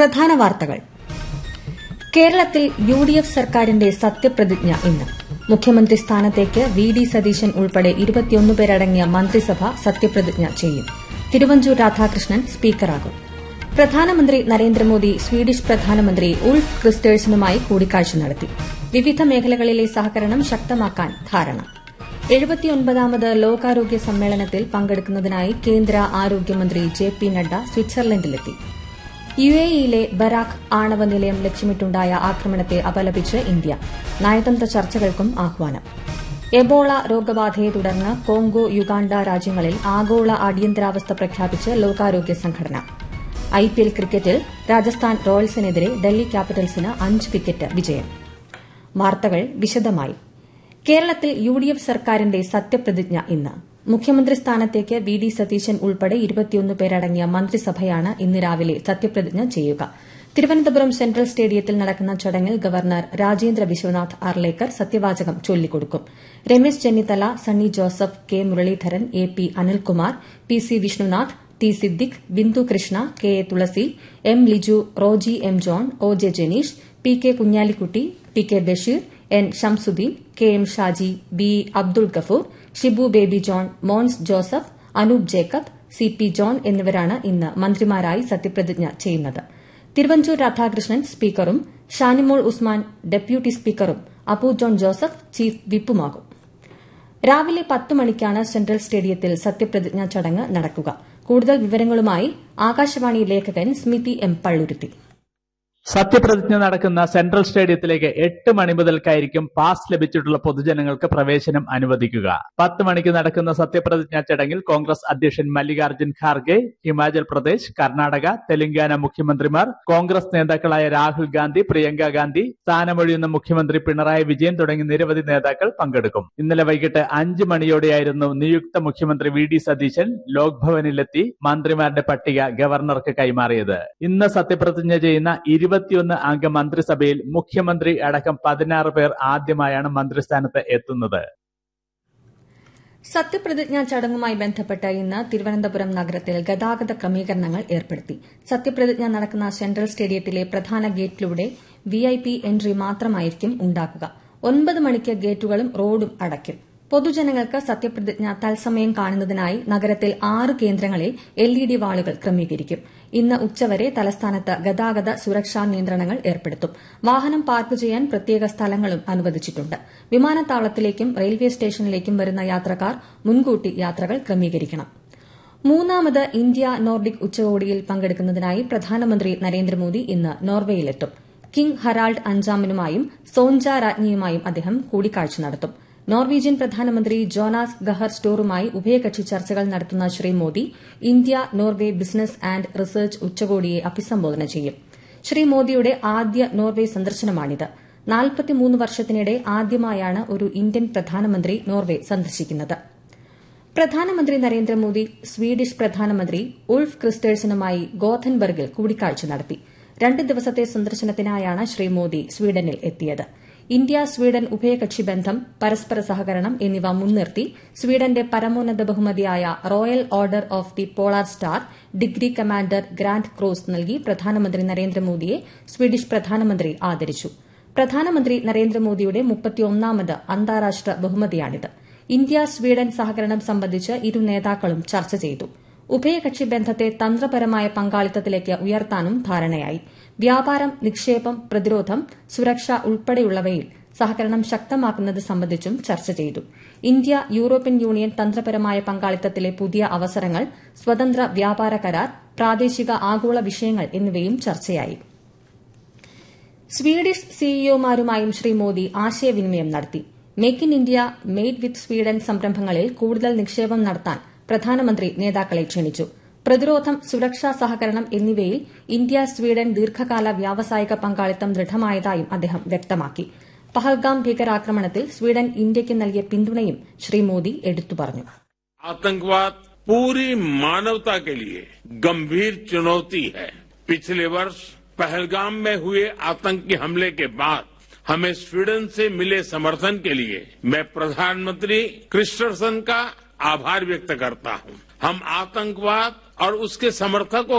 പ്രധാന വാർത്തകൾ കേരളത്തിൽ യു ഡി എഫ് സർക്കാരിന്റെ സത്യപ്രതിജ്ഞ ഇന്ന് മുഖ്യമന്ത്രി സ്ഥാനത്തേക്ക് വി ഡി സതീശൻ ഉൾപ്പെടെ ഇരുപത്തിയൊന്ന് പേരടങ്ങിയ മന്ത്രിസഭ സത്യപ്രതിജ്ഞ ചെയ്യും തിരുവഞ്ചൂർ രാധാകൃഷ്ണൻ സ്പീക്കറാകും പ്രധാനമന്ത്രി നരേന്ദ്രമോദി സ്വീഡിഷ് പ്രധാനമന്ത്രി ഉൾഫ് ക്രിസ്റ്റേഴ്സനുമായി കൂടിക്കാഴ്ച നടത്തി വിവിധ മേഖലകളിലെ സഹകരണം ശക്തമാക്കാൻ ധാരണ എഴുപത്തിയൊൻപതാമത് ലോകാരോഗ്യ സമ്മേളനത്തിൽ പങ്കെടുക്കുന്നതിനായി കേന്ദ്ര ആരോഗ്യമന്ത്രി ജെ പി നഡ്ഡ സ്വിറ്റ്സർലൻഡിലെത്തി യു എ ഇയിലെ ബരാഖ് ആണവ നിലയം ലക്ഷ്യമിട്ടുണ്ടായ ആക്രമണത്തെ അപലപിച്ച് ഇന്ത്യ നയതന്ത്ര ചർച്ചകൾക്കും ആഹ്വാനം എബോള രോഗബാധയെ തുടർന്ന് കോങ്കോ യുഗാണ്ട രാജ്യങ്ങളിൽ ആഗോള അടിയന്തരാവസ്ഥ പ്രഖ്യാപിച്ച് ലോകാരോഗ്യ സംഘടന ഐപിഎൽ ക്രിക്കറ്റിൽ രാജസ്ഥാൻ റോയൽസിനെതിരെ ഡൽഹി ക്യാപിറ്റൽസിന് അഞ്ച് വിക്കറ്റ് വിജയം വാർത്തകൾ വിശദമായി കേരളത്തിൽ യു ഡി എഫ് സർക്കാരിന്റെ സത്യപ്രതിജ്ഞ ഇന്ന് മുഖ്യമന്ത്രി സ്ഥാനത്തേക്ക് വി ഡി സതീശൻ ഉൾപ്പെടെ ഇരുപത്തിയൊന്ന് പേരടങ്ങിയ മന്ത്രിസഭയാണ് ഇന്ന് രാവിലെ സത്യപ്രതിജ്ഞ ചെയ്യുക തിരുവനന്തപുരം സെൻട്രൽ സ്റ്റേഡിയത്തിൽ നടക്കുന്ന ചടങ്ങിൽ ഗവർണർ രാജേന്ദ്ര വിശ്വനാഥ് ആർലേക്കർ സത്യവാചകം ചൊല്ലിക്കൊടുക്കും Ramesh Chennithala Sunny Joseph K Muraleedharan A P Anilkumar P C Vishnunath T Siddique Bindu Krishna K A Thulasi M Liju Roji M John O J Janeesh P K Kunhalikutty T K Basheer N Shamsuddin K M Shaji B Abdul Gafoor Shibu Baby John Mons Joseph Anoop Jacob C P John എന്നിവരാണ് ഇന്ന് മന്ത്രിമാരായി സത്യപ്രതിജ്ഞ ചെയ്യുന്നത് തിരുവഞ്ചൂർ രാധാകൃഷ്ണൻ സ്പീക്കറും ഷാനിമോൾ ഉസ്മാൻ ഡെപ്യൂട്ടി സ്പീക്കറും അപ്പു ജോൺ ജോസഫ് ചീഫ് വിപ്പുമാകും രാവിലെ പത്ത് മണിക്കാണ് സെൻട്രൽ സ്റ്റേഡിയത്തിൽ സത്യപ്രതിജ്ഞാ ചടങ്ങ് നടക്കുക കൂടുതൽ വിവരങ്ങളുമായി ആകാശവാണി ലേഖകൻ സ്മിതി എം പള്ളുരുത്തി സത്യപ്രതിജ്ഞ നടക്കുന്ന സെൻട്രൽ സ്റ്റേഡിയത്തിലേക്ക് എട്ട് മണി മുതൽക്കായിരിക്കും പാസ് ലഭിച്ചിട്ടുള്ള പൊതുജനങ്ങൾക്ക് പ്രവേശനം അനുവദിക്കുക പത്ത് മണിക്ക് നടക്കുന്ന സത്യപ്രതിജ്ഞാ ചടങ്ങിൽ കോൺഗ്രസ് അധ്യക്ഷൻ മല്ലികാർജ്ജുൻ ഖാർഗെ ഹിമാചൽ പ്രദേശ് കർണാടക തെലങ്കാന മുഖ്യമന്ത്രിമാർ കോൺഗ്രസ് നേതാക്കളായ രാഹുൽ ഗാന്ധി പ്രിയങ്ക ഗാന്ധി സ്ഥാനമൊഴിയുന്ന മുഖ്യമന്ത്രി പിണറായി വിജയൻ തുടങ്ങി നിരവധി നേതാക്കൾ പങ്കെടുക്കും ഇന്നലെ വൈകിട്ട് അഞ്ച് മണിയോടെയായിരുന്നു നിയുക്ത മുഖ്യമന്ത്രി വി ഡി സതീശൻ ലോക് ഭവനിലെത്തി മന്ത്രിമാരുടെ പട്ടിക ഗവർണർക്ക് കൈമാറിയത് ഇന്ന് സത്യപ്രതിജ്ഞ ചെയ്യുന്ന ഇരുപത്തിയൊന്ന് അംഗ മന്ത്രിസഭയിൽ മുഖ്യമന്ത്രി അടക്കം പതിനാറ് പേർ ആദ്യമായാണ് മന്ത്രിസ്ഥാനത്ത് എത്തുന്നത് സത്യപ്രതിജ്ഞാ ചടങ്ങുമായി ബന്ധപ്പെട്ട് ഇന്ന് തിരുവനന്തപുരം നഗരത്തിൽ ഗതാഗത ക്രമീകരണങ്ങൾ ഏർപ്പെടുത്തി സത്യപ്രതിജ്ഞ നടക്കുന്ന സെൻട്രൽ സ്റ്റേഡിയത്തിലെ പ്രധാന ഗേറ്റിലൂടെ വിഐപി എൻട്രി മാത്രമായിരിക്കും ഉണ്ടാക്കുക ഒൻപത് മണിക്ക് ഗേറ്റുകളും റോഡും അടയ്ക്കും പൊതുജനങ്ങൾക്ക് സത്യപ്രതിജ്ഞ തത്സമയം കാണുന്നതിനായി നഗരത്തിൽ ആറ് കേന്ദ്രങ്ങളിൽ എൽഇഡി വാളുകൾ ക്രമീകരിക്കും ഇന്ന് ഉച്ചവരെ തലസ്ഥാനത്ത് ഗതാഗത സുരക്ഷാ നിയന്ത്രണങ്ങൾ ഏർപ്പെടുത്തും വാഹനം പാർക്ക് ചെയ്യാൻ പ്രത്യേക സ്ഥലങ്ങളും അനുവദിച്ചിട്ടുണ്ട് വിമാനത്താവളത്തിലേക്കും റെയിൽവേ സ്റ്റേഷനിലേക്കും വരുന്ന യാത്രക്കാർ മുൻകൂട്ടി യാത്രകൾ ക്രമീകരിക്കണം മൂന്നാമത് ഇന്ത്യ നോർഡിക് ഉച്ചകോടിയിൽ പങ്കെടുക്കുന്നതിനായി പ്രധാനമന്ത്രി നരേന്ദ്രമോദി ഇന്ന് നോർവേയിലെത്തും കിങ് ഹറാൾഡ് അഞ്ചാമനുമായും സോൻജ രാജ്ഞിയുമായും അദ്ദേഹം കൂടിക്കാഴ്ച നടത്തും നോർവീജിയൻ പ്രധാനമന്ത്രി ജോനാസ് ഗഹർ സ്റ്റോറുമായി ഉഭയകക്ഷി ചർച്ചകൾ നടത്തുന്ന Shri Modi India Norway business and research ഉച്ചകോടിയെ അഭിസംബോധന ചെയ്യും ശ്രീ മോദിയുടെ ആദ്യ നോർവെ സന്ദർശനമാണിത് നാൽപ്പത്തിമൂന്ന് വർഷത്തിനിടെ ആദ്യമായാണ് ഒരു ഇന്ത്യൻ പ്രധാനമന്ത്രി നോർവെ സന്ദർശിക്കുന്നത് പ്രധാനമന്ത്രി നരേന്ദ്രമോദി സ്വീഡിഷ് പ്രധാനമന്ത്രി ഉൾഫ് ക്രിസ്റ്റേഴ്സനുമായി ഗോഥൻബർഗിൽ കൂടിക്കാഴ്ച നടത്തി രണ്ട് ദിവസത്തെ സന്ദർശനത്തിനായാണ് ശ്രീ മോദി സ്വീഡനിൽ എത്തിയത് ഇന്ത്യ സ്വീഡൻ ഉഭയകക്ഷി ബന്ധം പരസ്പര സഹകരണം എന്നിവ മുൻനിർത്തി സ്വീഡന്റെ പരമോന്നത ബഹുമതിയായ royal order of the polar star degree commander grand cross നൽകി പ്രധാനമന്ത്രി നരേന്ദ്രമോദിയെ സ്വീഡിഷ് പ്രധാനമന്ത്രി ആദരിച്ചു പ്രധാനമന്ത്രി നരേന്ദ്രമോദിയുടെ മുപ്പത്തിയൊന്നാമത് അന്താരാഷ്ട്ര ബഹുമതിയാണിത് ഇന്ത്യ സ്വീഡൻ സഹകരണം സംബന്ധിച്ച് ഇരു നേതാക്കളും ചർച്ച ചെയ്തു ഉഭയകക്ഷി ബന്ധത്തെ തന്ത്രപരമായ പങ്കാളിത്തത്തിലേക്ക് ഉയർത്താനും ധാരണയായി വ്യാപാരം നിക്ഷേപം പ്രതിരോധം സുരക്ഷ ഉൾപ്പെടെയുള്ളവയിൽ സഹകരണം ശക്തമാക്കുന്നത് സംബന്ധിച്ചും ചർച്ച ചെയ്തു ഇന്ത്യ യൂറോപ്യൻ യൂണിയൻ തന്ത്രപരമായ പങ്കാളിത്തത്തിലെ പുതിയ അവസരങ്ങൾ സ്വതന്ത്ര വ്യാപാര കരാർ പ്രാദേശിക ആഗോള വിഷയങ്ങൾ എന്നിവയും ചർച്ചയായി സ്വീഡിഷ് സിഇഒമാരുമായും ശ്രീ മോദി ആശയവിനിമയം നടത്തി make in India made with Sweden സംരംഭങ്ങളിൽ കൂടുതൽ നിക്ഷേപം നടത്താൻ പ്രധാനമന്ത്രി നേതാക്കളെ ക്ഷണിച്ചു പ്രതിരോധം സുരക്ഷാ സഹകരണം എന്നിവയിൽ ഇന്ത്യ സ്വീഡൻ ദീർഘകാല വ്യാവസായിക പങ്കാളിത്തം ദൃഢമായതായും അദ്ദേഹം വ്യക്തമാക്കി പഹൽഗാം ഭീകരാക്രമണത്തിൽ സ്വീഡൻ ഇന്ത്യയ്ക്ക് നൽകിയ പിന്തുണയും ശ്രീ മോദി എടുത്തു പറഞ്ഞു आतंकवाद पूरी मानवता के लिए गंभीर चुनौती है पिछले वर्ष पहलगाम में हुए आतंकी हमले के बाद हमें स्वीडन से मिले समर्थन के लिए मैं प्रधानमंत्री क्रिस्टरसन का आभार व्यक्त करता हूं हम आतंकवाद और उसके समर्थकों